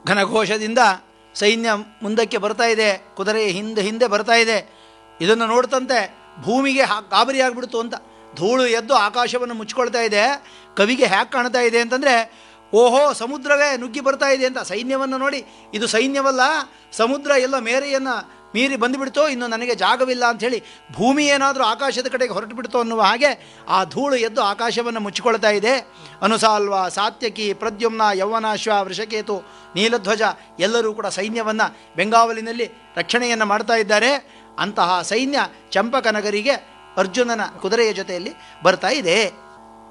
ಘನಘೋಷದಿಂದ ಸೈನ್ಯ ಮುಂದಕ್ಕೆ ಬರ್ತಾ ಇದೆ ಕುದುರೆ ಹಿಂದೆ ಹಿಂದೆ ಬರ್ತಾ ಇದೆ ಇದನ್ನು ನೋಡ್ತಂತೆ ಭೂಮಿಗೆ ಹಾ ಗಾಬರಿ ಆಗಿಬಿಡ್ತು ಅಂತ ಧೂಳು ಎದ್ದು ಆಕಾಶವನ್ನು ಮುಚ್ಕೊಳ್ತಾ ಇದೆ ಕವಿಗೆ ಹ್ಯಾಕ್ ಕಾಣ್ತಾ ಇದೆ ಅಂತಂದರೆ ಓಹೋ ಸಮುದ್ರವೇ ನುಗ್ಗಿ ಬರ್ತಾ ಇದೆ ಅಂತ ಸೈನ್ಯವನ್ನು ನೋಡಿ ಇದು ಸೈನ್ಯವಲ್ಲ ಸಮುದ್ರ ಎಲ್ಲ ಮೇರೆಯನ್ನು ಮೀರಿ ಬಂದುಬಿಡ್ತೋ ಇನ್ನು ನನಗೆ ಜಾಗವಿಲ್ಲ ಅಂಥೇಳಿ ಭೂಮಿ ಏನಾದರೂ ಆಕಾಶದ ಕಡೆಗೆ ಹೊರಟು ಬಿಡ್ತೋ ಅನ್ನುವ ಹಾಗೆ ಆ ಧೂಳು ಎದ್ದು ಆಕಾಶವನ್ನು ಮುಚ್ಚಿಕೊಳ್ತಾ ಇದೆ ಅನುಸಾಲ್ವ ಸಾತ್ಯಕಿ ಪ್ರದ್ಯುಮ್ನ ಯೌವನಾಶ್ವ ವೃಷಕೇತು ನೀಲಧ್ವಜ ಎಲ್ಲರೂ ಕೂಡ ಸೈನ್ಯವನ್ನು ಬೆಂಗಾವಲಿನಲ್ಲಿ ರಕ್ಷಣೆಯನ್ನು ಮಾಡ್ತಾ ಇದ್ದಾರೆ ಅಂತಹ ಸೈನ್ಯ ಚಂಪಕನಗರಿಗೆ ಅರ್ಜುನನ ಕುದುರೆಯ ಜೊತೆಯಲ್ಲಿ ಬರ್ತಾ ಇದೆ